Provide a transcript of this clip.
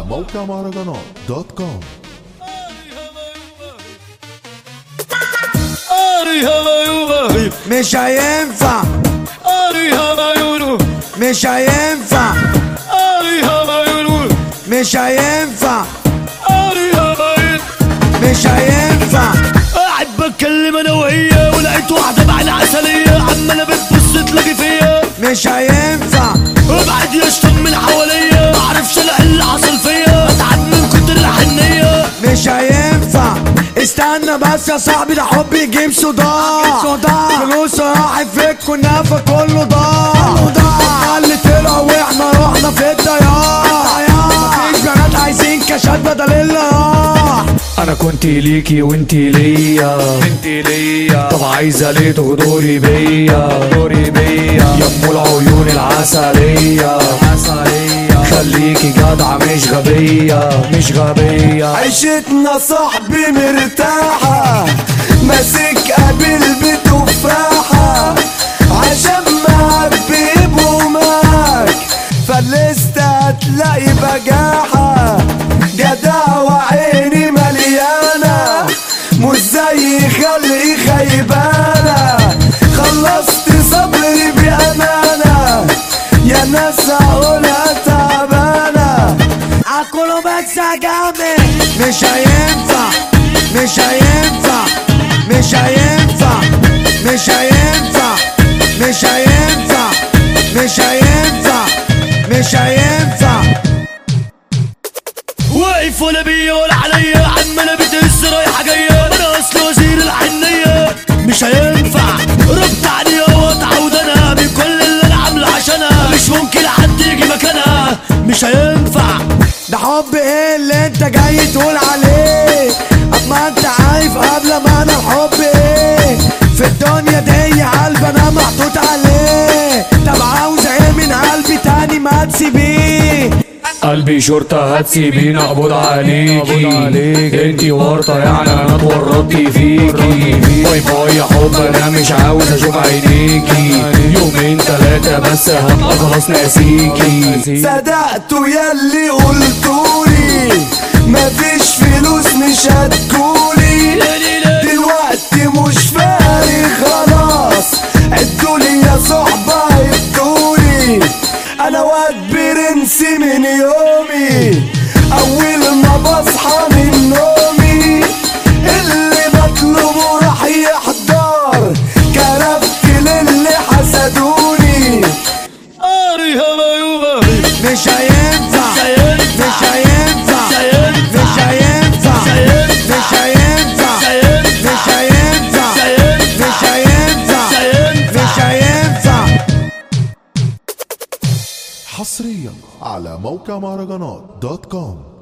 موقع مهرجانات دوت كوم مش هينفع مش هينفع مش هينفع مش هينفع قاعد بتكلم انا وهي ولقيت واحده بعد عسليه عماله بتبص تلاقي فيا مش هينفع ابعد يشتم من حواليا معرفش انا اللي حصل فيا بتعب من كتر الحنيه مش هينفع استنى بس يا صاحبي ده حب يجيب صداع صداع فلوس راحت في الكنافة كله ضاع ضاع اللي طلع واحنا رحنا في الضياع مفيش بنات عايزين كاشات بدل اللي راح انا كنت ليكي وانتي ليا انتي ليا طب عايزه ليه تغدري بيا تغدري بيا يا ام العيون العسليه عسليه خليكي جدعه مش غبيه مش غبيه عيشتنا صاحبي مرتاحة ماسك قابل بتفاحة عشان معبب وماك فلست هتلاقي بجاحة جدع وعيني مليانة مش زي خلقي خيبانة خلصت صبري بأمانة يا ناس هقولها تعبانة اكله بس جامد مش هينفع مش هينفع مش هينفع مش هينفع مش هينفع مش هينفع مش هينفع واقف ولا بيا ولا عليا عمالة بتهز رايحة جاية انا اصل وزير الحنية مش هينفع ربط عليها واتعود انا من كل اللي انا عامله عشانها مش ممكن حد يجي مكانها مش هينفع ده حب ايه اللي انت جاي تقول عليه اما انت عارف قبل ما انا الحب ايه في الدنيا دي قلب انا محطوط عليه طب عاوز ايه من قلبي تاني ما تسيبيه قلبي شرطة هتسيبيني اقبض عليكي انتي ورطة يعني انا اتورطت فيكي باي باي يا حب انا مش عاوز اشوف عينيكي يومين تلاتة بس هبقى خلاص ناسيكي صدقتوا ياللي قلتولي مفيش فلوس مش هتجولي دلوقتي مش فارق خلاص عدولي يا صحبة عدولي انا واد برنس من يومي اول ما بصحى من نومي اللي بطلبه راح يحضر كرفت للي حسدوني مش هينفع مش هينفع مش هينفع مش هينفع مش هينفع مش هينفع مش هينفع حصريا على موقع مهرجانات دوت كوم